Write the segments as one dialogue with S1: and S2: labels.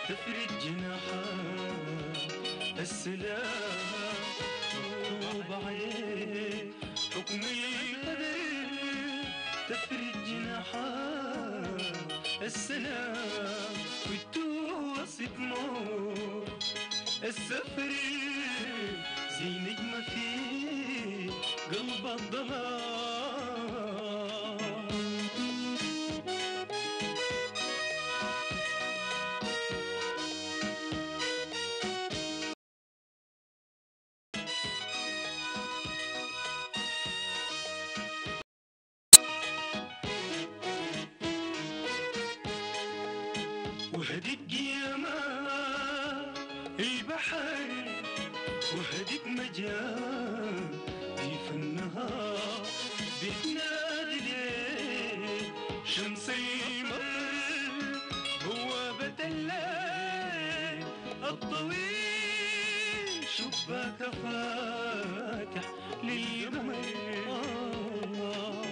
S1: تفرد جناحات السلام مكتوب عليه حكم القدر تفرد جناحات السلام وتوسط موت السفر زي نجمة في قلب الظلام وهديك قيامة البحر وهديك مجال في النهار بتنادي ليه شمس المطر بوابة الليل الطويل شباك فاتح للقمر آه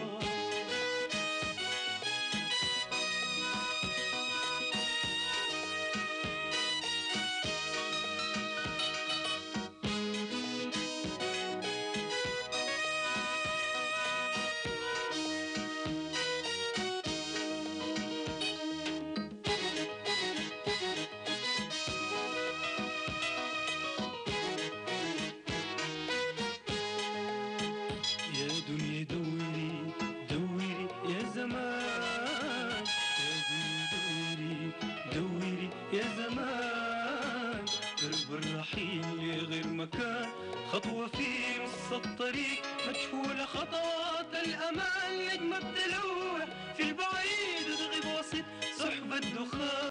S1: يا دنيا دوري دوري يا زمان يا دنيا دوري دوري يا زمان درب الرحيل لغير مكان خطوة في نص الطريق مجهولة خطوات الأمان نجمة بتلوح في البعيد تغيب وسط سحب الدخان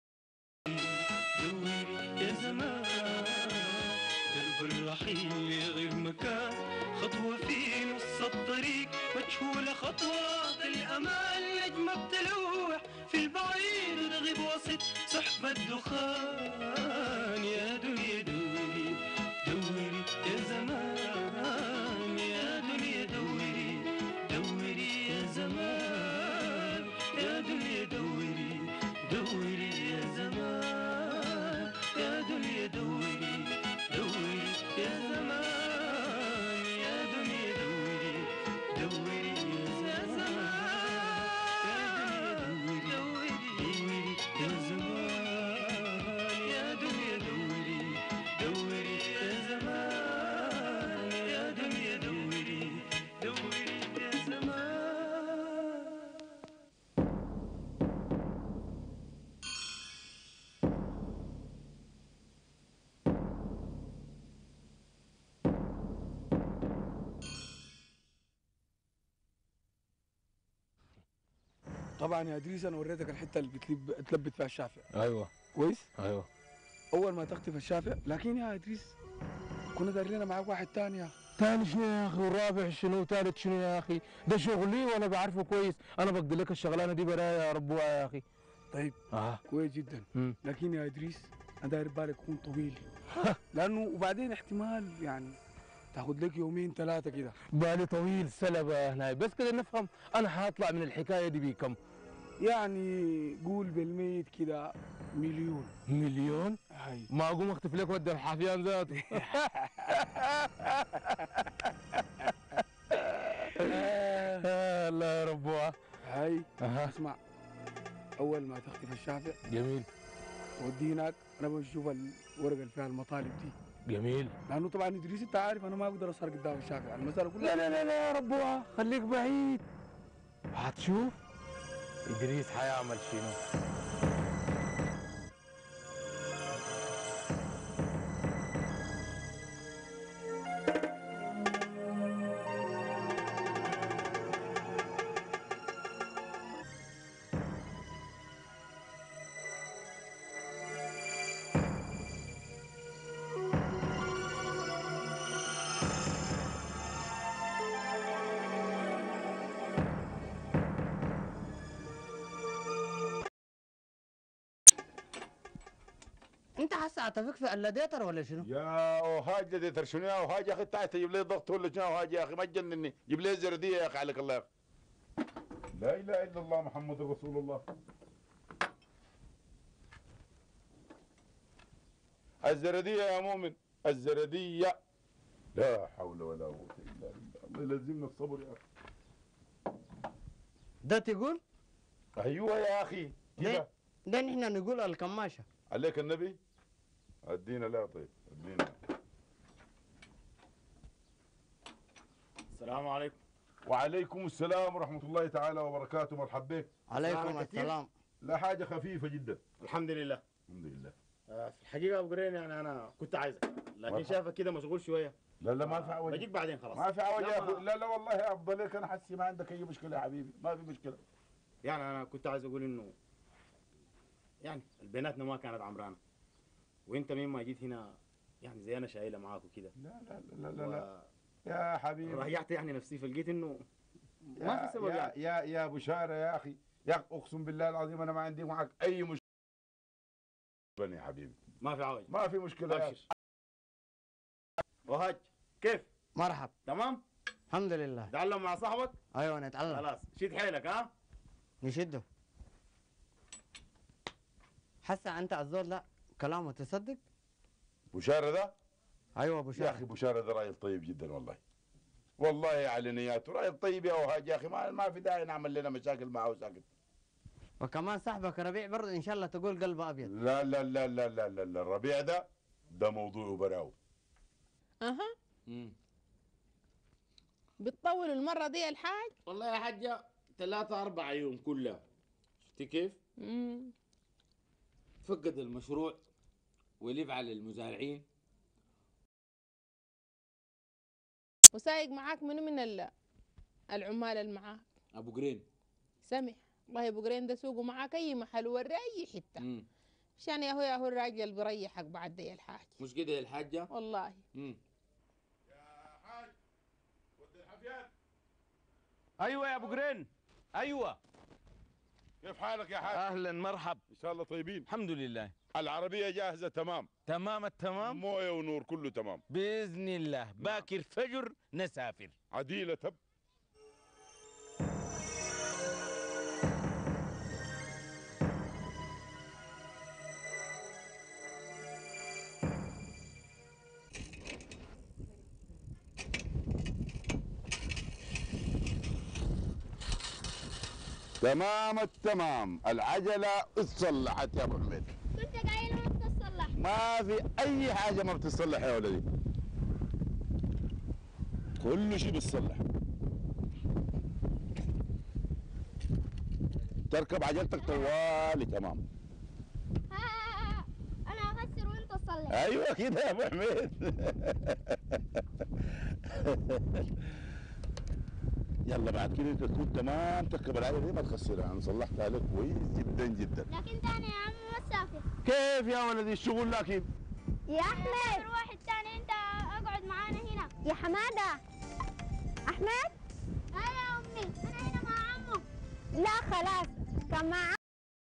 S1: دوري يا زمان درب الرحيل لغير مكان خطوة في نص الطريق مجهولة خطوات الأمان نجمة بتلوح في البعيد وتغيب وسط سحب الدخان يا دنيا دوري دوري يا زمان يا دنيا دوري دوري يا زمان يا دنيا دوري دوري يا زمان يا دنيا دوري دوري يا زمان يا دنيا دوري دوري يا زمان يا زمان يا دنيا دوري دوري يا زمان يا دنيا دوري دوري يا زمان
S2: طبعا يا ادريس انا وريتك الحته اللي بتلب تلبت فيها الشافع
S3: ايوه
S2: كويس
S3: ايوه
S2: اول ما تختفي الشافع لكن يا ادريس كنا دارينا معاك واحد تاني يا
S3: ثاني شنو يا اخي والرابع شنو وثالث شنو يا اخي ده شغلي وانا بعرفه كويس انا بقدر لك الشغلانه دي برايا يا ربوها يا اخي
S2: طيب
S3: اه
S2: كويس جدا
S3: مم.
S2: لكن يا ادريس انا داير بالك يكون طويل لانه وبعدين احتمال يعني تاخذ لك يومين ثلاثه كده
S3: بالي طويل سلبة هنا بس كده نفهم انا حاطلع من الحكايه دي بكم
S2: يعني قول بالميت كده مليون
S3: مليون
S2: هاي
S3: ما اقوم اختفي لك ودي الحافيان ذاته آه، الله يا ربوها
S2: هاي
S3: اها
S2: اسمع اول ما تختفي الشافع
S3: جميل
S2: ودي هناك انا بشوف الورقه اللي فيها المطالب دي
S3: جميل
S2: لانه طبعا ادريس انت عارف انا ما اقدر اسهر قدام الشافع المساله كلها
S3: لا لا لا لا يا ربوها خليك بعيد هتشوف ادريس حيعمل شنو
S4: انت هسه اتفق في اللاديتر ولا شنو؟
S5: يا وهاج لديتر شنو يا وهاج يا اخي تعال تجيب لي ضغط ولا شنو وهاج يا اخي ما تجنني جيب لي زرديه يا اخي عليك الله يا اخي لا اله الا الله محمد رسول الله الزرديه يا مؤمن الزرديه لا حول ولا قوه الا بالله الله يلزمنا الصبر يا اخي
S4: ده تقول
S5: ايوه يا اخي كده
S4: ده ده نحن نقول الكماشة
S5: عليك النبي ادينا لا طيب ادينا
S6: السلام عليكم
S5: وعليكم السلام ورحمه الله تعالى وبركاته مرحبا بك
S4: عليكم
S6: سلام كتير.
S4: السلام
S5: لا حاجه خفيفه جدا
S6: الحمد لله
S5: الحمد لله
S6: آه، في الحقيقه ابو قرين يعني انا كنت عايزك لكن
S5: مرحبا.
S6: شايفك كده مشغول شويه
S5: لا لا ما في عوج
S6: بجيك بعدين خلاص
S5: ما في عوج
S6: لا،
S5: يا
S6: ما-
S5: اخوي لا لا والله افضل لك انا حسي ما عندك اي مشكله يا حبيبي ما في مشكله
S6: يعني انا كنت عايز اقول انه يعني بيناتنا ما كانت عمرانه وانت مين ما جيت هنا يعني زي انا شايله معاك وكده
S5: لا لا لا لا, لا. يا حبيبي
S6: ريحت يعني نفسي فلقيت انه
S5: يا
S6: ما في سبب
S5: يا,
S6: يعني.
S5: يا يا بشاره يا اخي يا أخي اقسم بالله العظيم انا ما عندي معك اي مشكله يا حبيبي
S6: ما في عوج
S5: ما في مشكله يا
S6: ابشر وهاج كيف
S4: مرحب
S6: تمام
S4: الحمد لله
S6: تعلم مع صاحبك
S4: ايوه نتعلم
S6: خلاص شيد حيلك ها
S4: نشده حسا انت الزول لا كلامه تصدق
S5: بشاره ده
S4: ايوه ابو
S5: يا
S4: شارع
S5: اخي بشاره ده راجل طيب جدا والله والله على نياته راجل طيب يا وهاج يا اخي ما, ما في داعي نعمل لنا مشاكل معه وساكت
S4: وكمان صاحبك ربيع برضه ان شاء الله تقول قلبه ابيض
S5: لا لا لا لا لا لا, لا. الربيع ده ده موضوع براو
S7: اها بتطول المرة دي يا الحاج
S8: والله يا حاجة ثلاثة أربعة يوم كلها شفتي كيف؟
S7: مم.
S8: فقد المشروع ولف على المزارعين
S7: وسايق معاك منو من ال- العمال اللي معاك
S8: أبو قرين
S7: سمح والله ابو قرين ده سوقه معاك اي محل وري اي حته
S8: مم.
S7: عشان يا هو يا هو الراجل اللي بيريحك بعد ده يا الحاج
S8: مش كده يا الحاجة؟
S7: والله
S8: مم.
S9: ايوه يا ابو قرين ايوه
S5: كيف حالك يا حاج
S9: اهلا مرحب
S5: ان شاء الله طيبين
S9: الحمد لله
S5: العربيه جاهزه تمام
S9: تمام التمام
S5: مويه ونور كله تمام
S9: باذن الله باكر فجر نسافر
S5: عديله تب تمام التمام العجله اتصلحت يا ابو حميد
S10: كنت قايل وانت تصلح
S5: ما في اي حاجه ما بتصلح يا ولدي كل شيء بتصلح تركب عجلتك طوالي تمام
S10: ها انا افسر وانت تصلح
S5: ايوه كده يا ابو حميد يلا بعد كده انت تكون تمام تركب العجله دي ما تخسرها انا صلحتها لك كويس جدا جدا
S10: لكن تاني يا عم ما تسافر
S5: كيف يا ولدي الشغل لكن
S10: يا احمد واحد تاني انت اقعد معانا هنا يا حماده احمد ايوه يا امي انا هنا مع عمو لا خلاص كان مع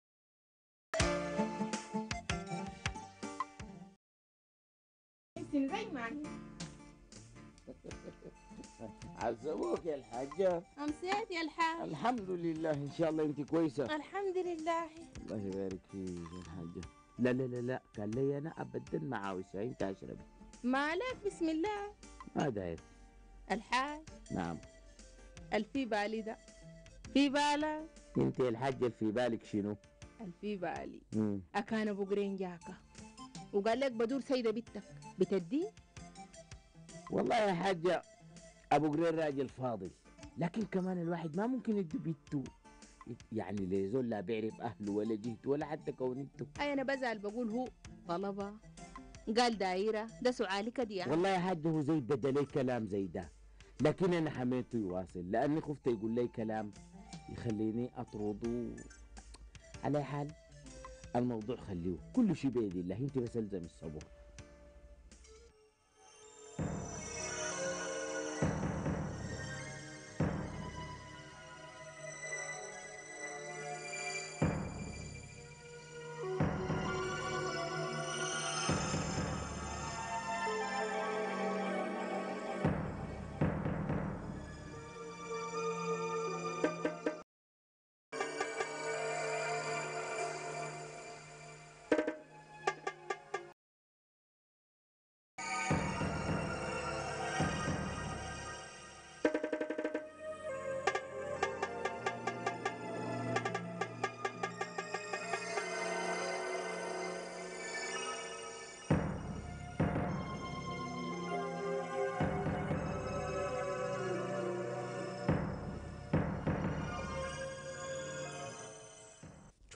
S8: عزبوك يا الحاجة
S7: امسيت يا الحاج
S8: الحمد لله إن شاء الله أنت كويسة
S7: الحمد لله
S8: الله يبارك فيك يا الحاجة لا لا لا لا قال لي أنا أبدا ما عاوزها أنت أشربي
S7: مالك بسم الله
S8: ما داير
S7: الحاج
S8: نعم
S7: الفي بالي ده في بالك
S8: أنت يا الحاجة اللي في بالك شنو؟
S7: الفي بالي
S8: مم.
S7: أكان أبو قرين جاكا وقال لك بدور سيدة بنتك بتدي
S8: والله يا حاجة أبو قرير راجل فاضل لكن كمان الواحد ما ممكن يدي بيته يعني ليزول لا بيعرف أهله ولا جهته ولا حتى كونته
S7: أي أنا بزعل بقول هو طلبة قال دايرة ده سؤالي كده يعني
S8: والله يا حاج هو زي بدا لي كلام زي ده لكن انا حميته يواصل لاني خفت يقول لي كلام يخليني اطرده على حال الموضوع خليه كل شيء بيد الله انت بس الزم الصبر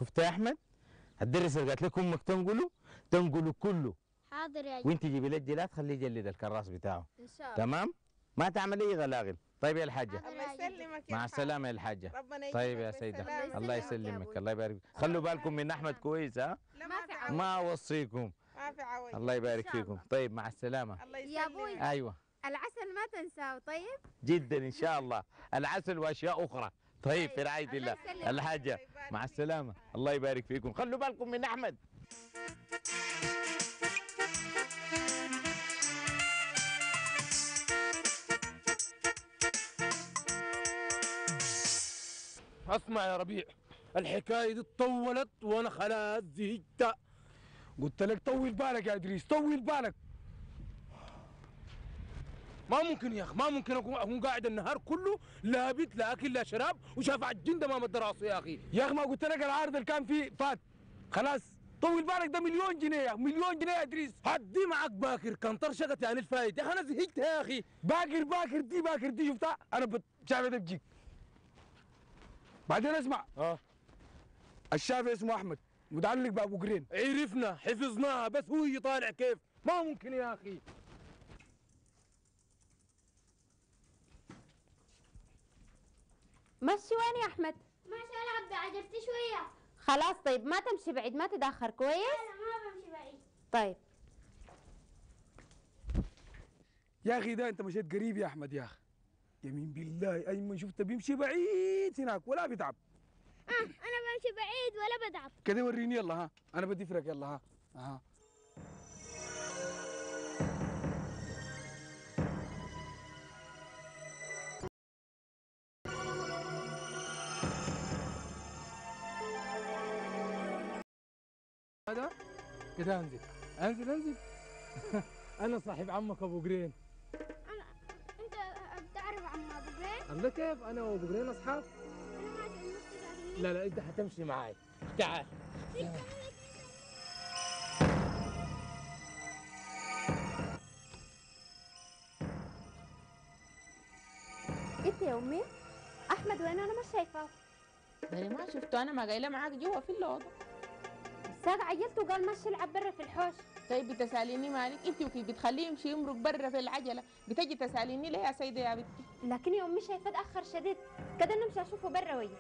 S9: شفت يا احمد الدرس اللي قالت لك امك تنقله تنقله كله
S10: حاضر يا
S9: وانت جيبي لي الجلاد خليه يجلد الكراس بتاعه
S10: ان شاء الله
S9: تمام ما تعمل اي غلاغل طيب يا الحاجه
S10: الله يسلمك
S9: مع السلامه يا الحاجه
S11: ربنا
S9: طيب يا
S11: يجزاك
S9: سيده
S11: بالسلامة.
S9: الله يسلمك الله يبارك فيك. خلوا بالكم من احمد كويس ها
S11: لا ما في عوج
S9: ما اوصيكم
S11: ما في عوج
S9: الله يبارك
S10: شاء
S9: فيكم طيب مع السلامه
S11: الله
S10: يا ابوي
S11: يسلمك
S9: ايوه
S10: العسل ما تنساه طيب
S9: جدا ان شاء الله العسل واشياء اخرى طيب في رعايه الله
S10: يسلمك.
S9: الحاجه مع السلامه الله يبارك فيكم خلوا بالكم من احمد
S3: اسمع يا ربيع الحكايه دي طولت وانا خلاص زهقت
S2: قلت لك طول بالك يا ادريس طول بالك
S3: ما ممكن يا اخي ما ممكن اكون اكون قاعد النهار كله لا بيت لا اكل لا شراب وشافع الجند امام الدراسه يا اخي
S2: يا اخي ما قلت لك العارض اللي كان فيه فات خلاص طول بالك ده مليون جنيه يا أخي، مليون جنيه يا ادريس
S3: هدي معك باكر كان طرشقت يعني الفايد يا اخي انا زهقت يا اخي
S2: باكر باكر دي باكر دي شفتها انا بتشافي ده بجيك بعدين اسمع
S3: اه
S2: الشافي اسمه احمد متعلق بابو قرين
S3: عرفنا حفظناها بس هو يطالع كيف ما ممكن يا اخي
S10: مشي وين يا احمد
S12: ماشي العب بعجلتي شويه
S10: خلاص طيب ما تمشي بعيد ما تتاخر كويس
S12: لا ما بمشي بعيد
S10: طيب
S2: يا اخي ده انت مشيت قريب يا احمد يا اخي يمين بالله ايمن شفته بيمشي بعيد هناك ولا بيتعب
S12: اه انا بمشي بعيد ولا بتعب
S2: كده وريني يلا ها انا بدي فرق يلا ها ها
S3: هذا كده انزل انزل انزل انا صاحب عمك ابو قرين
S12: انا انت بتعرف عم ابو جرين
S3: الله كيف انا وابو قرين اصحاب
S12: انا ما ادري نفسي لكن
S3: لا لا انت حتمشي معاي تعال
S10: انت يا امي احمد وين انا مش شايفاه
S7: ده ما شفته انا ما قايله معاك جوا في الاوضه
S10: الساق عيلته وقال مشي العب برا في الحوش
S7: طيب بتساليني مالك انت وكيف بتخليه يمشي يمرق برا في العجله بتجي تساليني ليه يا سيده يا بنتي
S10: لكن يا امي شايفاه اتاخر شديد كده نمشي اشوفه برا ويا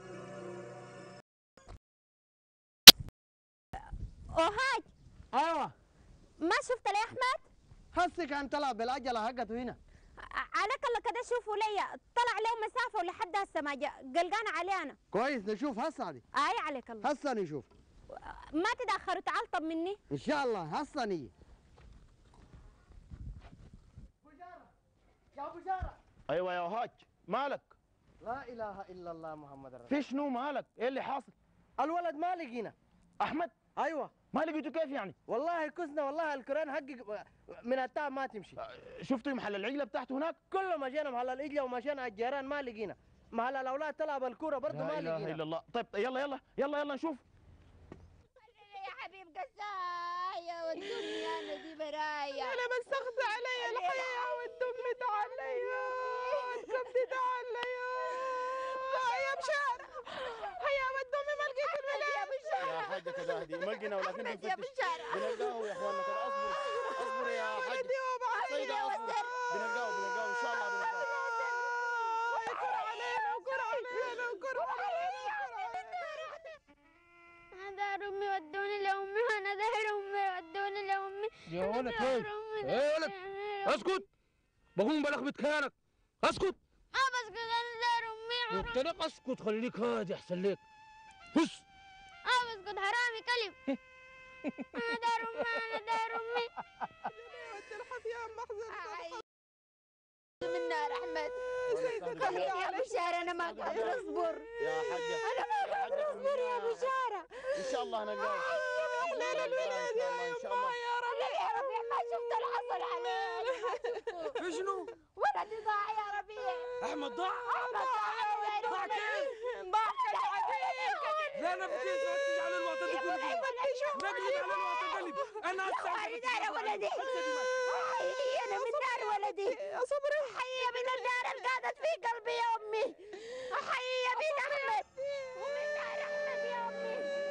S10: اوهاج
S4: ايوه
S10: ما شفت لي احمد
S4: هسه كان طلع بالعجله حقته هنا
S10: ع- عليك الله كده شوفوا ليا طلع له مسافه ولحد هسه ما جاء قلقان علي انا
S4: كويس نشوف هسه دي
S10: اي عليك الله
S4: هسه نشوف
S10: ما تتاخروا تعال طب مني
S4: ان شاء الله هسه نيجي يا ابو جاره
S6: ايوه يا وهاج مالك
S4: لا اله الا الله محمد رسول
S6: في شنو مالك ايه اللي حاصل
S4: الولد ما لقينا
S6: احمد
S4: ايوه
S6: ما لقيته كيف يعني
S4: والله كسنا والله الكران حقق من التعب ما تمشي
S6: شفتوا محل العجله بتاعته هناك
S4: كل ما جينا محل الإجلة ومشينا الجيران ما لقينا محل الأولاد تلعب الكورة برضه
S6: لا
S4: ما
S6: اله
S4: لقينا
S6: الا الله طيب يلا يلا يلا يلا نشوف
S10: يا حبيب قسايا والدنيا انا دي برايا
S7: انا بس اخذ علي الحياه والدم عليا الدم عليا يا بشار هيا والدم ما لقيت الملاك يا بشار
S6: يا حاجه كده هدي ما لقينا ولكن
S7: أحمد يا
S6: بنفتش
S7: بشارة.
S6: بنلقاه يا اخواننا كده اصبر اصبر يا حاج سيدة اصبر بنلقاه بنلقاه ان شاء الله بنلقاه
S7: وكر علينا وكر علينا وكر
S12: انا دار امي ودوني لامي انا دار امي ودوني لامي
S3: يا
S12: أنا
S3: ولد
S12: دار
S3: كيف
S12: أمي
S3: ايه ولد
S12: ودوني-
S3: اسكت بقوم بلغ مكانك اسكت
S12: اه بس كده انا دار امي
S3: قلت لك اسكت خليك هادي احسن لك هس
S12: اه بس كنت حرامي كلب انا دار امي انا دار امي
S10: من نار احمد يا بشارة انا ما قادر اصبر
S6: يا حاجه
S10: انا ما قادر اصبر يا بشارة
S6: ان شاء الله نلقاه
S10: لا لا لا
S6: ان شاء الله
S10: يا ربيع يا ربيع ما شفت الحصل عليه
S2: في شنو؟
S10: ولدي ضاع يا ربيع
S2: احمد ضاع
S10: احمد ضاع
S2: ضاع كيف؟
S10: ضاع كالعبيد
S2: لا انا بدي تفتش على الوقت دي كله نقلب على الوقت قلب انا هسه
S10: حي دار ولدي حي انا من دار ولدي صبري حي من الدار اللي قعدت في قلبي يا امي حي من احمد ومن دار احمد يا امي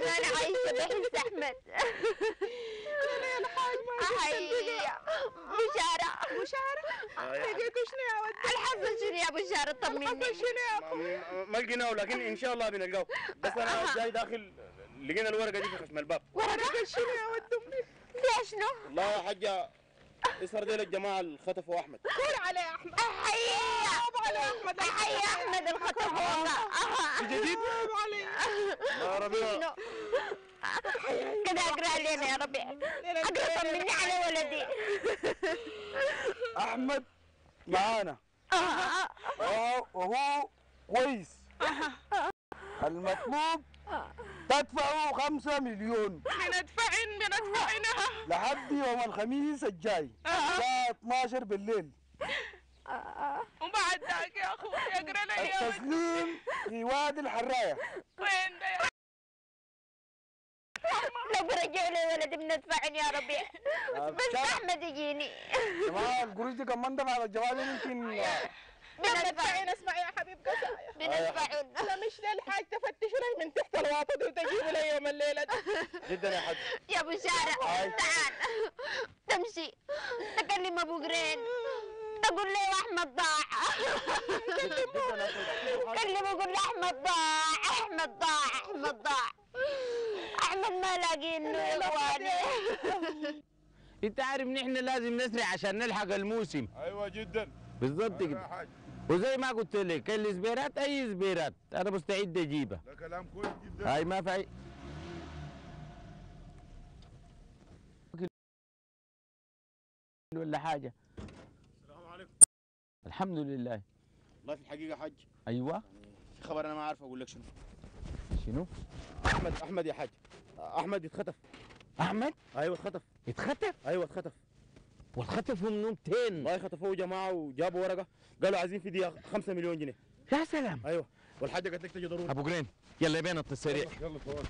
S10: انا عايشه بحس احمد حقيقة بشارة
S7: بشارة لقيتوا شنو يا ولد
S10: الحصل شنو يا بشارة طمني
S7: الحصل شنو يا اخوي
S6: ما- ما لقيناه لكن ان شاء الله بنلقاه بس انا جاي داخل لقينا الورقه دي في خشم الباب
S7: ورقة شنو يا ولد امي
S10: فيها شنو؟
S6: والله يا حاجه اسهر ديل الجماعه اللي خطفوا احمد
S7: قول علي يا احمد
S10: حقيقة
S7: برافو علي يا احمد
S10: حي احمد الخطف
S2: في جديد
S7: برافو علي
S6: يا ربيع
S10: كده اقرا لنا يا ربي اقرا طمني على ولدي
S2: احمد معانا وهو- وهو كويس المطلوب تدفعوا خمسة مليون
S7: بندفعن بندفعنها
S2: لحد يوم الخميس الجاي الساعة 12 بالليل
S7: وبعد ذاك يا اخوي اقرا لي يا ولد
S2: التسليم في وادي الحراية
S7: وين ده يا
S10: لو برجع لي ولدي بندفعن يا ربي بس
S2: شارع.
S10: احمد يجيني
S2: جماعة القروش دي كمان دفع على الجوال يمكن
S7: بندفعن اسمع يا حبيب قصايا
S10: بندفعن
S7: انا مش للحاج تفتشوا لي من تحت الواطه دي وتجيبوا لي يوم الليله دي
S6: جدا يا حاج
S10: يا بشارة تعال تمشي تكلم ابو قرين تقول له احمد ضاع كلمه قول له احمد ضاع احمد ضاع احمد ضاع احمد ما لاقينه يا اخواني
S9: انت عارف نحن لازم نسرع عشان نلحق الموسم
S5: ايوه جدا
S9: بالظبط
S5: أيوة يا
S9: كده
S5: حاج
S9: وزي ما قلت لك السبيرات اي سبيرات انا مستعد اجيبها
S5: ده كلام كويس جدا
S9: هاي ما في أي- ولا حاجه
S6: السلام عليكم
S9: الحمد لله
S6: والله في الحقيقه يا حاج
S9: ايوه
S6: في خبر انا ما عارف اقول لك شنو
S9: شنو
S6: احمد احمد يا حاج احمد اتخطف
S9: احمد
S6: ايوه اتخطف
S9: اتخطف
S6: ايوه اتخطف
S9: والخطف من نومتين
S6: والله خطفوه جماعه وجابوا ورقه قالوا عايزين فديه 5 مليون جنيه
S9: يا سلام
S6: ايوه والحاجه قالت لك تجي ضروري
S9: ابو قرين يلا بينا السريع
S5: يلا فوق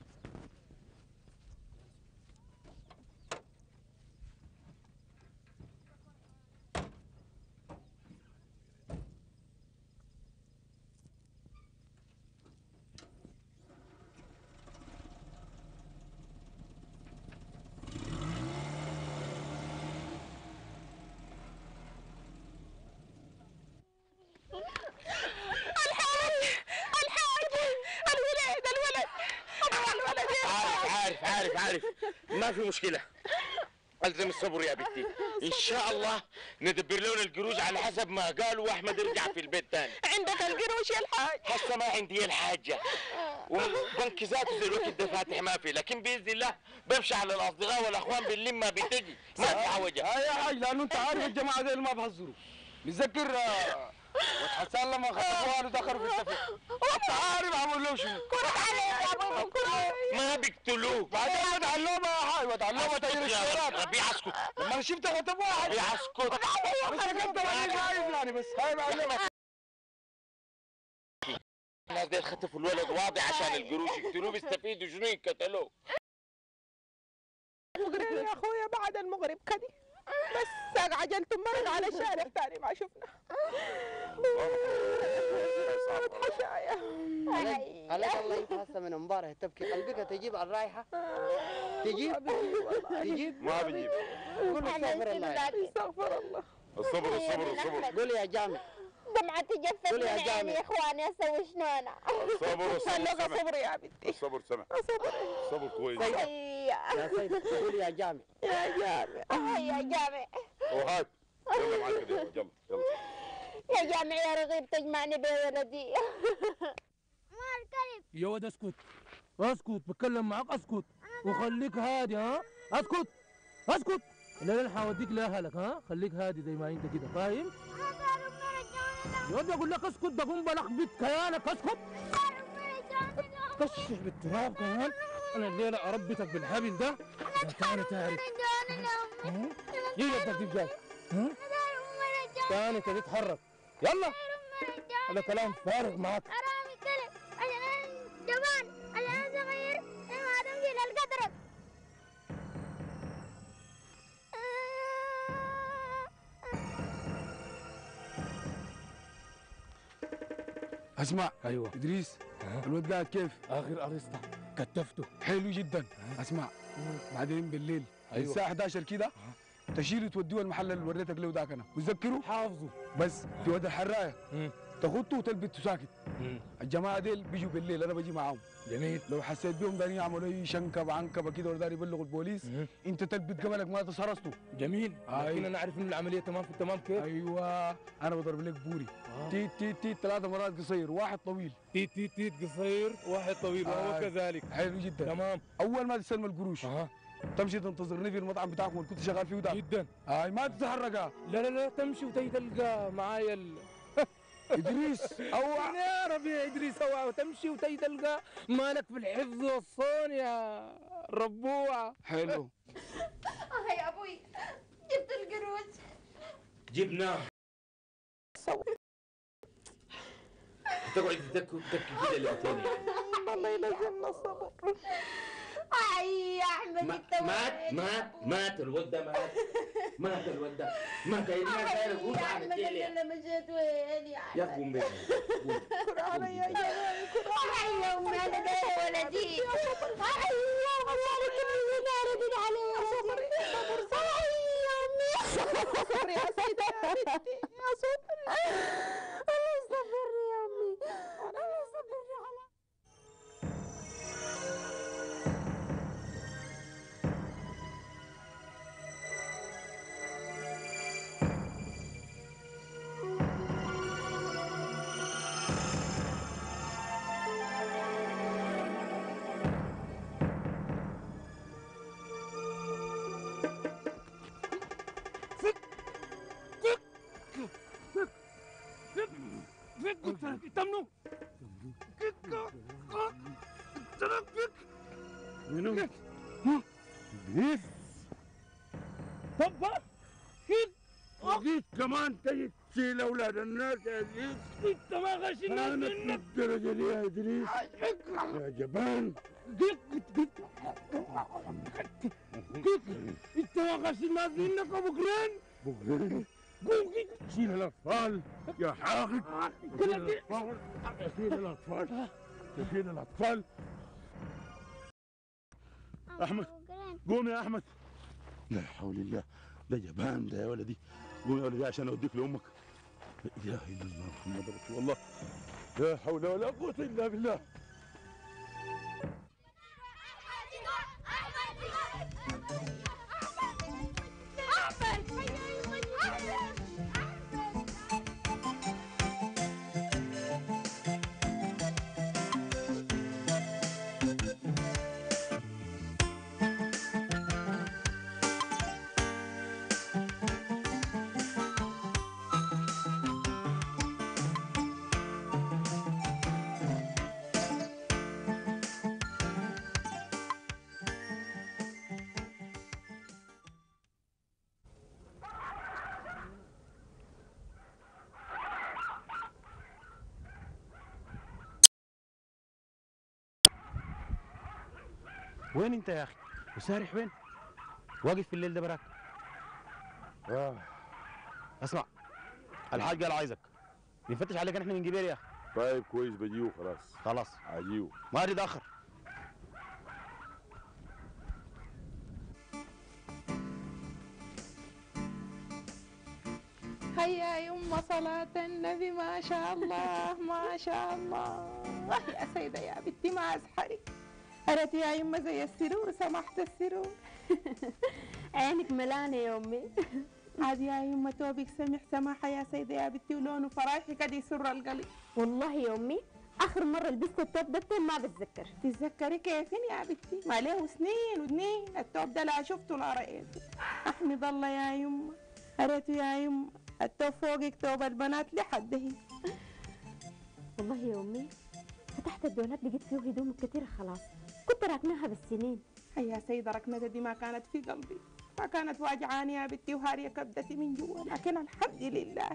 S7: الحاج الحاج الولد الولد الولد يا
S9: عارف عارف عارف عارف ما في مشكله الزم الصبر يا بنتي ان شاء الله ندبر لهم القروش على حسب ما قالوا واحمد يرجع في البيت تاني
S7: عندك القروش يا الحاج
S9: هسه ما عندي الحاجه وبنك ذاته زي الوقت ده فاتح ما في لكن باذن الله بمشي على الاصدقاء والاخوان باللم ما بتجي ما في حوجه
S2: هاي يا حاج لانه انت عارف الجماعه دي ما بهزروا متذكر آه، وحسان لما خطفوها ودخلوا في السفر انت عارف عملوا له شنو
S10: كرة عليك يا ابو كرة
S9: ما بيقتلوه
S2: بعدين وتعلمها يا حاج وتعلمها تغيير
S9: يا
S2: السيارات
S9: ربيع اسكت
S2: لما انا شفت خطفوها حاج
S9: ربيع اسكت
S2: بس انت ماني شايف يعني بس هاي معلمة
S9: الناس دي خطفوا الولد واضح عشان القروش يقتلوه بيستفيدوا شنو يقتلوه
S7: المغرب يا اخويا بعد المغرب كدي بس عجلت مرق على الشارع تاني ما شفنا حشايا
S4: عليك الله انت هسه من امبارح تبكي قلبك تجيب على الرايحه تجيب تجيب
S5: ما بجيب
S4: قول استغفر الله
S7: استغفر الله
S5: الصبر الصبر الصبر
S4: قول يا جامع
S10: دمعتي جفت
S4: قولي يا
S10: من عيني
S4: جامع.
S10: يا اخواني اسوي شنو انا
S5: الصبر الصبر
S7: خليك
S5: سمع
S7: صبر يا بنتي
S5: الصبر سمع
S7: صبر
S5: الصبر كويس
S4: يا سيد قول يا جامع
S7: يا جامع
S10: يا جامع
S5: وهات يلا معك كده يلا يلا
S10: يا جامع يا رغيب تجمعني بولدي
S3: يا ولد اسكت اسكت بتكلم معاك اسكت وخليك هادي ها اسكت اسكت لا لا حوديك لاهلك ها خليك هادي زي ما انت كده فاهم يا ولد اقول لك اسكت بقوم بلخبط كيانك اسكت كشش بالتراب كمان انا الليله اربطك بالحبل ده يا تاني تعرف ها؟ ايه يدك دي جاي ها تاني كده تتحرك يلا هذا كلام فارغ معاك
S12: حرامي كلب عشان انا جبان عشان انا صغير انا ما تمشي للقدرك
S2: اسمع
S3: ايوه
S2: ادريس الواد قاعد كيف
S3: اخر ارسطه
S2: كتفته حلو جدا اسمع بعدين بالليل
S3: أيوة.
S2: الساعه 11 كده تشيله توديه المحل اللي وريتك له ذاك انا وتذكره
S3: حافظه
S2: بس في وقت الحرايه
S3: مم.
S2: تخطه وتلبسه ساكت
S3: مم.
S2: الجماعه ديل بيجوا بالليل انا بجي معاهم
S3: جميل
S2: لو حسيت بيهم دارين يعملوا اي شنكه عنكبه كده ولا داري يبلغوا البوليس
S3: مم.
S2: انت تلبس قبلك ما تصرسته
S3: جميل
S2: أيوة.
S3: لكن انا اعرف ان العمليه تمام في التمام كيف
S2: ايوه انا بضرب لك بوري
S3: آه.
S2: تيت تيت تيت ثلاثة مرات قصير واحد طويل
S3: تيت تيت تيت قصير واحد طويل وهو
S2: آه.
S3: كذلك
S2: حلو جدا
S3: تمام
S2: اول ما تستلم القروش
S3: اها
S2: تمشي تنتظرني في المطعم بتاعكم اللي كنت شغال فيه ده
S3: جدا
S2: هاي ما تتحرك
S3: لا لا لا تمشي وتجي تلقى معايا ال...
S2: ادريس اوعى
S3: يا ربي يا ادريس اوعى وتمشي وتجي تلقى مالك في الحفظ والصون يا ربوعه
S2: حلو
S12: اه يا ابوي جبت القروش
S9: جبناه تقعد تك تك كده لقيتني يعني
S7: الله يلزمنا الصبر
S12: اي يا احمد
S9: ما-
S12: انت
S9: مات
S12: وين؟
S9: مات مات الولد ده مات مات الولد ده مات يا الناس
S12: أي
S9: داير قوم
S12: يا
S9: على
S12: احمد
S9: التيلي
S12: انا مشيت وين يا
S9: يا
S12: احمد
S9: قوم بيه
S7: كر علي يا جماعي كر
S12: اي يا امي انا دايره ولدي اي يا مالك اللي ناردين علي ولدي اي يا امي
S7: صبر يا سيدة يا بنتي يا صبر
S12: الله يصبرني يا امي الله يصبرني على
S3: فيك قلت لك تمنو
S2: منو
S3: ادريس طب
S2: جيت كمان تجي تشيل اولاد الناس يا ادريس
S3: انت ما غش الناس
S2: كانت
S3: منك
S2: الدرجه دي يا ادريس يا جبان
S3: انت ما غش الناس منك ابو جرين
S2: بقرين
S3: قوم كده
S2: شيل الاطفال يا حاقد شيل الاطفال شيل الاطفال شيل الاطفال احمد قوم يا احمد لا حول الله ده جبان ده يا ولدي قوم يا ولدي عشان اوديك لامك لا اله الا الله محمد رسول الله لا حول ولا قوه الا بالله
S6: وين انت يا اخي وسارح وين واقف في الليل ده براك
S2: آه.
S6: اسمع الحاج قال عايزك بنفتش عليك احنا من جبير يا اخي
S5: طيب كويس بجيو خلاص
S6: خلاص
S5: عجيو
S6: ما اريد اخر
S7: هيا يما صلاة النبي ما شاء الله ما شاء الله يا سيدة يا بنتي ما أزحرك أردت يا يما زي السرور سمحت السرور
S10: عينك ملانة يا أمي
S7: عاد يا يما توبك سمح سماحة يا سيدة يا بنتي ولونه فرايحي قد يسر القلب
S10: والله يا أمي آخر مرة لبست التوب ده بتين ما بتذكر
S7: تتذكري كيفين يا بنتي ما له سنين وسنين التوب ده لا شفته لا رأيته أحمد الله يا يما أردت يا يما التوب فوقك توب البنات لحد هي
S10: والله يا أمي فتحت الدولاب لقيت فيه هدوم كتير خلاص كنت راكناها بالسنين
S7: هيا سيدة ركنتها دي ما كانت في قلبي ما كانت واجعاني يا بنتي وهارية كبدتي من جوا لكن الحمد لله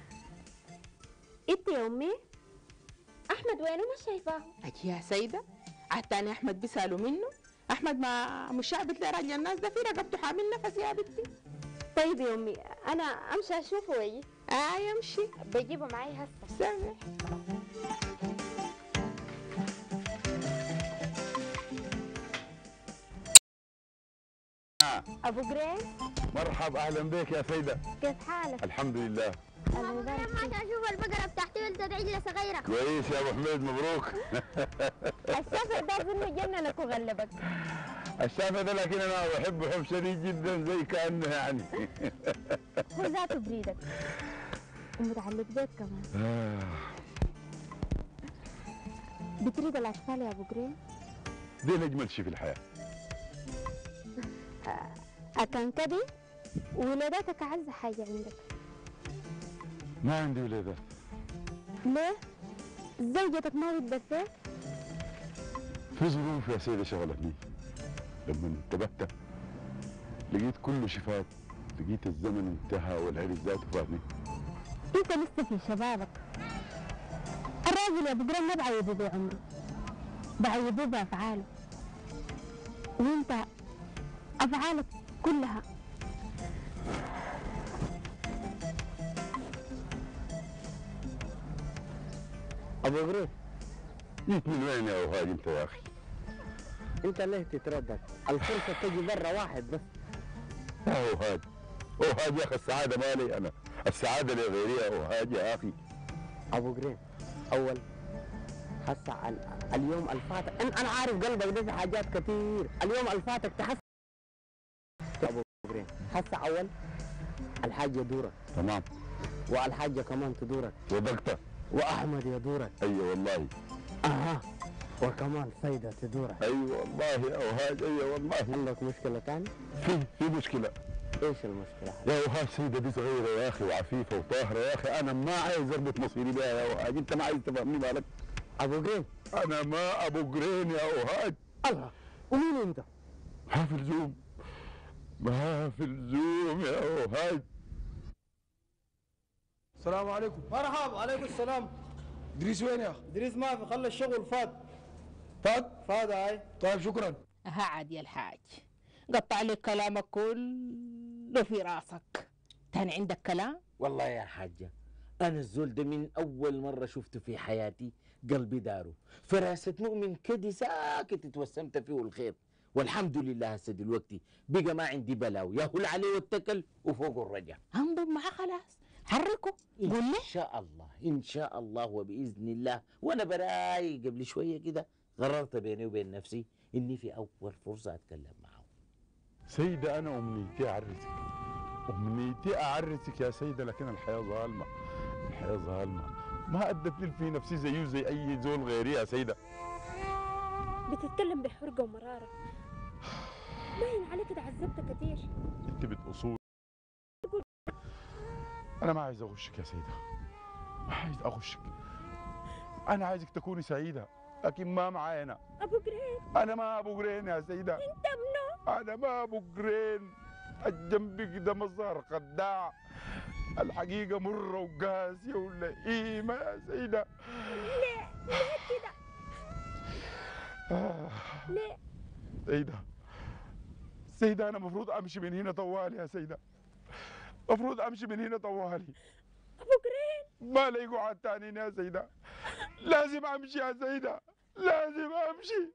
S10: انت يا أمي أحمد وينه ما شايفاه
S7: أجي يا سيدة عتاني أحمد بيسألوا منه أحمد ما مش شعبت لي رجل الناس ده في رقبته حامل نفس يا بنتي
S10: طيب يا أمي أنا أمشي أشوفه ويجي
S7: آه يمشي
S10: بجيبه معي هسه
S7: سامح
S10: ابو جرين
S2: مرحب اهلا بك يا سيده
S10: كيف حالك؟
S2: الحمد لله
S10: الله يبارك فيك عشان اشوف البقره بتاعتي ولدت عجله صغيره
S2: كويس يا ابو حميد مبروك
S10: السفر ده ظنه جننك وغلبك
S2: الشافع ده لكن انا بحبه حب شديد جدا زي كانه يعني
S10: هو ذاته بريدك ومتعلق بيك كمان
S2: آه،
S10: بتريد الاطفال يا ابو جرين؟
S2: دي اجمل شيء في الحياه
S10: أكن كده ولاداتك أعز حاجة عندك
S2: ما عندي ولادات
S10: ليه؟ زوجتك ما بتدفع؟
S2: في ظروف يا سيدي شغلتني لما انتبهت لقيت كله شفات لقيت الزمن انتهى والعرس ذاته فاتني
S10: أنت لسه في شبابك الراجل يا أبو جرين ما بعيبه بعمره بعيبه بأفعاله وأنت أفعالك كلها
S8: ابو غريب
S2: جيت من وين يا وهاج انت يا اخي
S8: انت ليه تتردد الفرصه تجي مره واحد بس
S2: يا وهاج وهاج يا اخي السعاده مالي انا السعاده لغيري يا وهاج يا اخي
S8: ابو جرين اول هسه ال- اليوم الفاتك أن- انا عارف قلبك ده في حاجات كتير اليوم الفاتك تحس ابو جرين هسه اول الحاجه دورك
S2: تمام
S8: والحاجه كمان تدورك
S2: صدقت
S8: واحمد يدورك
S2: ايوه والله
S8: اها وكمان سيدة تدورك
S2: ايوه والله يا وهاج ايوه والله
S8: عندك مشكلة تاني؟
S2: في في مشكله
S8: ايش المشكلة؟
S2: يا وهاج سيدة دي صغيرة يا أخي وعفيفة وطاهرة يا أخي أنا ما عايز أربط مصيري بها يا وهاج أنت ما عايز تفهمني بالك
S8: ابو جرين
S2: أنا ما أبو جرين يا وهاج
S8: الله ومين انت؟
S2: ما في لزوم ما في لزوم يا وهاج
S3: السلام عليكم
S11: مرحبا عليكم السلام
S3: ادريس وين يا اخي؟
S11: ادريس ما في خلى الشغل فات
S3: فات؟
S11: فات هاي
S3: طيب شكرا
S7: ها عاد يا الحاج قطع لك كلامك كله في راسك تاني عندك كلام
S8: والله يا حاجة أنا الزول ده من أول مرة شفته في حياتي قلبي داره فراسة مؤمن كده ساكت اتوسمت فيه الخير والحمد لله هسه دلوقتي بقى ما عندي بلاوي ياهل عليه واتكل وفوق الرجع
S7: انضم معاه خلاص حركه قول
S8: إن
S7: له
S8: شاء الله إن شاء الله وبإذن الله وأنا براي قبل شوية كده قررت بيني وبين نفسي إني في أول فرصة أتكلم معه
S2: سيدة أنا أمنيتي أعرسك أمنيتي أعرسك يا سيدة لكن الحياة ظالمة الحياة ظالمة ما أدت في نفسي زيه زي أي زول غيري يا سيدة
S10: بتتكلم بحرقة ومرارة باين عليك اتعذبت كتير
S2: أنت بنت أصول أنا ما عايز أغشك يا سيدة ما عايز أغشك أنا عايزك تكوني سعيدة لكن ما معايا أنا
S10: أبو جرين
S2: أنا ما أبو جرين يا سيدة
S10: أنت ابنه
S2: أنا ما أبو جرين الجنبك ده مظهر خداع الحقيقة مرة وقاسية ولئيمة يا سيدة
S10: ليه ليه كده
S2: آه.
S10: ليه
S2: سيدة سيدة أنا مفروض أمشي من هنا طوالي يا سيدة مفروض أمشي من هنا طوالي
S10: أبو جرين
S2: ما لي قعد تاني يا سيدة لازم أمشي يا سيدة لازم أمشي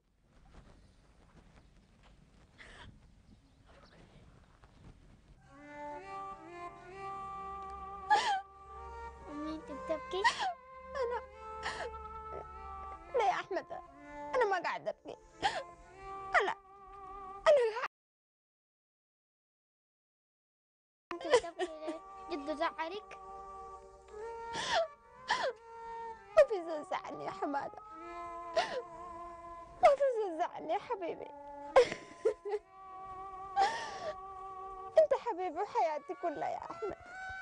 S10: أمي أنت بتبكي
S12: أنا لا يا أحمد أنا ما قاعدة أبكي أنا أنا
S10: أنت بتبكي ليه؟ جد زعلك
S12: ما في زول زعلني يا حمادة ما في زول زعلني يا حبيبي أنت حبيبي وحياتي كلها يا أحمد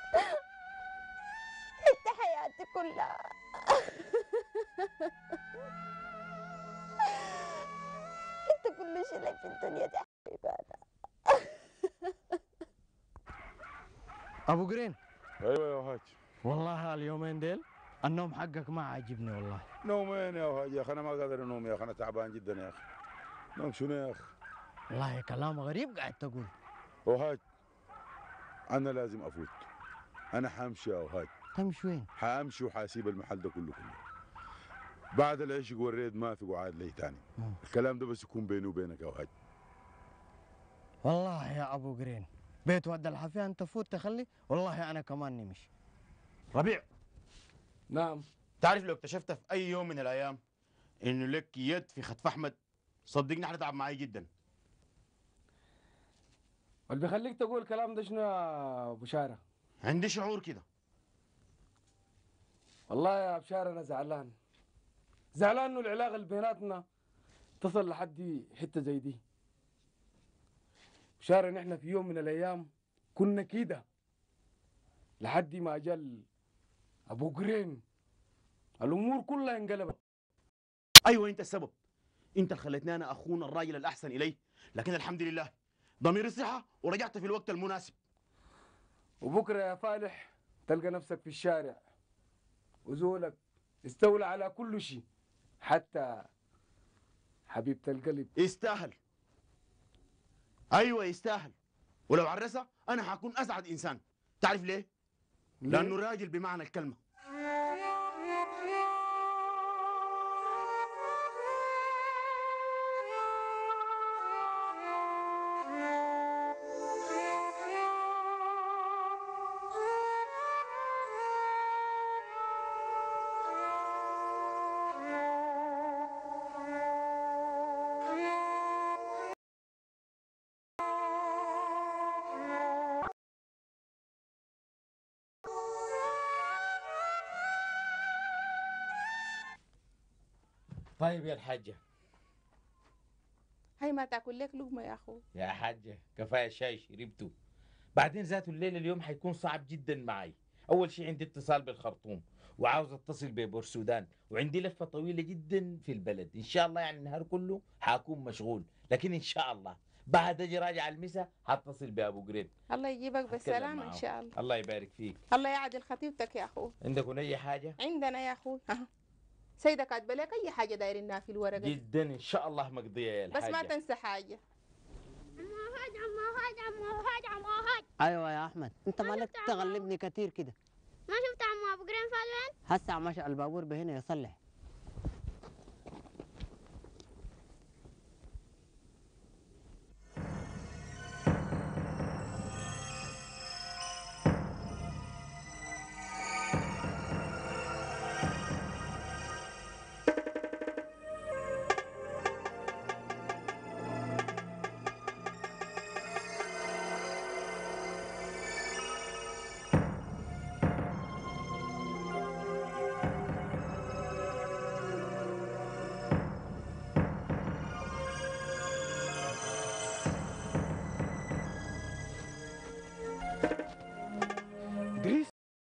S12: أنت حياتي كلها أنت كل شيء لك في الدنيا دي يا حبيبي أنا
S11: ابو جرين
S2: أيوة يا وهاج
S11: والله اليومين ديل النوم حقك ما عاجبني والله
S2: نومين يا وهاج يا أخي أنا ما قادر أنوم يا أخي أنا تعبان جدا يا أخي نوم شنو يا أخي
S11: والله كلام غريب قاعد تقول
S2: وهاج أنا لازم أفوت أنا حامشي يا وهاج
S11: تمشي وين؟
S2: حامشي وحاسيب المحل ده كله كله بعد العشق والريد ما في قعاد لي تاني
S11: مم.
S2: الكلام ده بس يكون بيني وبينك يا وهاج
S11: والله يا ابو قرين بيت ود الحفية انت فوت تخلي والله انا كمان نمشي
S5: ربيع
S3: نعم
S5: تعرف لو اكتشفت في اي يوم من الايام انه لك يد في خطف احمد صدقني حتتعب معي جدا
S3: اللي بيخليك تقول الكلام ده شنو يا ابو شارع
S5: عندي شعور كده
S3: والله يا بشار انا زعلان زعلان انه العلاقه اللي بيناتنا تصل لحد حته زي دي بشار ان احنا في يوم من الايام كنا كده لحد ما جل ابو قرين الامور كلها انقلبت
S5: ايوه انت السبب انت اللي خليتني انا اخون الراجل الاحسن الي لكن الحمد لله ضميري صحة ورجعت في الوقت المناسب
S3: وبكره يا فالح تلقى نفسك في الشارع وزولك استولى على كل شيء حتى حبيبة القلب
S5: يستاهل ايوه يستاهل ولو عرسها انا حكون اسعد انسان تعرف ليه؟ لانه راجل بمعنى الكلمه
S9: طيب يا الحاجة
S7: هاي ما تاكل لك لقمه يا اخو
S9: يا حاجة كفاية شاي شربته بعدين ذاته الليل اليوم حيكون صعب جدا معي أول شيء عندي اتصال بالخرطوم وعاوز اتصل ببورسودان وعندي لفة طويلة جدا في البلد إن شاء الله يعني النهار كله حاكون مشغول لكن إن شاء الله بعد أجي راجع المسا حتصل بأبو قريب
S7: الله يجيبك
S9: أتكلم
S7: بالسلامه ان
S9: معه.
S7: شاء الله
S9: الله يبارك فيك
S7: الله يعدل خطيبتك يا اخو
S9: عندكم أي حاجة
S7: عندنا يا اخو أها. سيدة كاتبه لك اي حاجه دايرينها في الورقه دي.
S9: جدا إن شاء الله مقضية يا
S7: بس
S9: الحاجة
S7: ما تنسى حاجه
S4: ايوه يا احمد انت مالك تغلبني كتير كده
S10: ما شفت عمو ابو قرين فات وين؟
S4: هسه مشى البابور بهنا يصلح
S3: ادريس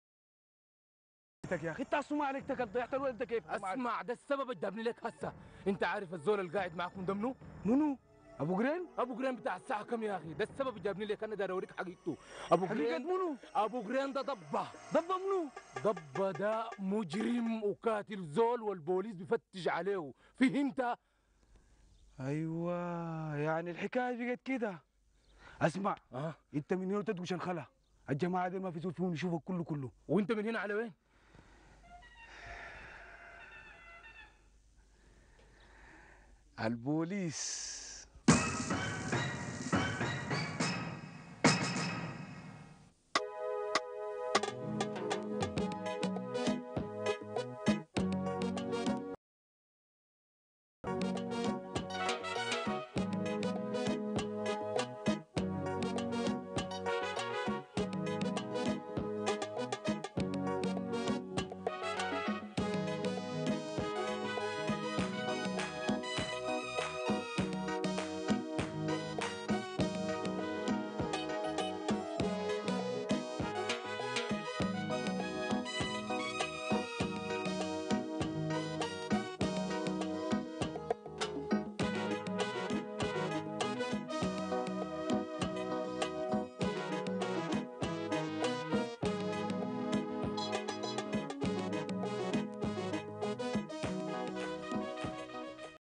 S3: يا اخي انت اسمع عليك تكل ضيعت الولد ده كيف اسمع ده السبب اللي جابني لك هسه انت عارف الزول اللي قاعد معكم ده منو؟ منو؟ ابو قرين؟ ابو قرين بتاع الساعة كم يا اخي؟ ده السبب اللي جابني لك انا داير اوريك حقيقته ابو
S11: حقيقة
S3: قرين منو؟ ابو قرين ده ضبة ضبة منو؟ ضبة ده مجرم وقاتل زول والبوليس بيفتش عليه فهمت؟
S13: ايوه يعني الحكايه بقت كده اسمع
S3: اه
S13: انت من هنا تدوش الخلا الجماعه دي ما في زول فيهم يشوفك كله كله
S3: وانت من هنا على وين؟
S13: البوليس